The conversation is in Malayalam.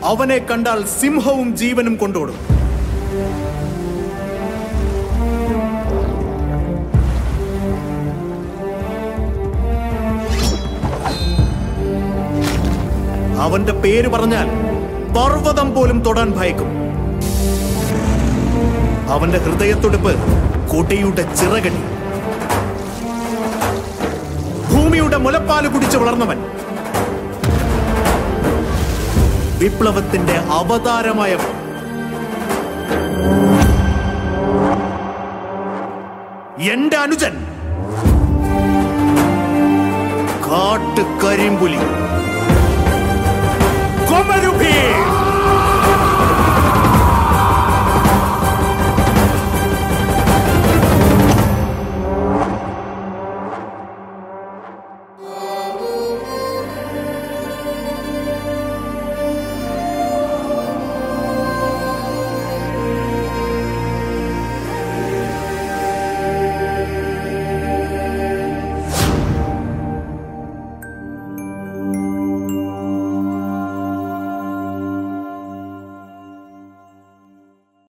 അവനെ കണ്ടാൽ സിംഹവും ജീവനും കൊണ്ടോടും അവന്റെ പേര് പറഞ്ഞാൽ പർവ്വതം പോലും തൊടാൻ ഭയക്കും അവന്റെ ഹൃദയത്തുടിപ്പ് കൊടിയുടെ ചിറകടി ഭൂമിയുടെ മുലപ്പാല് കുടിച്ച് വളർന്നവൻ വിപ്ലവത്തിന്റെ അവതാരമായവൻ എന്റെ അനുജൻ കാട്ടുകരിമ്പുലി കൊമരുഭീ